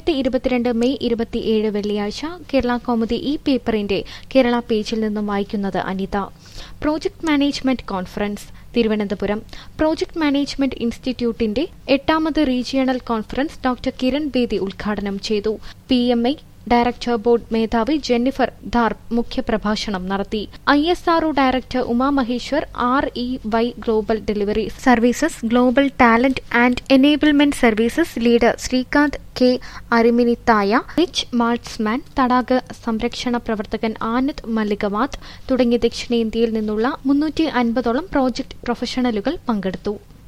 രണ്ടായിരത്തി ഇരുപത്തിരണ്ട് മെയ് ഇരുപത്തിയേഴ് വെള്ളിയാഴ്ച കേരള കൗമുദി ഈ പേപ്പറിന്റെ കേരള പേജിൽ നിന്നും വായിക്കുന്നത് Anitha project management conference Thiruvananthapuram project management ഇൻസ്റ്റിറ്റ്യൂട്ടിന്റെ എട്ടാമത് regional conference doctor Kiran Bedi ഉദ്ഘാടനം ചെയ്തു P M I director board മേധാവി ജെന്നിഫർ ധാർപ്പ് മുഖ്യപ്രഭാഷണം നടത്തി I S R O director Uma Maheshwar R E Y global delivery services global talent and enablement services leader Srikanth K അരിമിനിത്തായ റിച്ച് മാർട്സ്മാൻ തടാക സംരക്ഷണ പ്രവർത്തകൻ ആനന്ദ് മല്ലികവാത് തുടങ്ങിയ ദക്ഷിണേന്ത്യയിൽ നിന്നുള്ള മുന്നൂറ്റി അൻപതോളം പ്രോജക്ട് പ്രൊഫഷണലുകൾ പങ്കെടുത്തു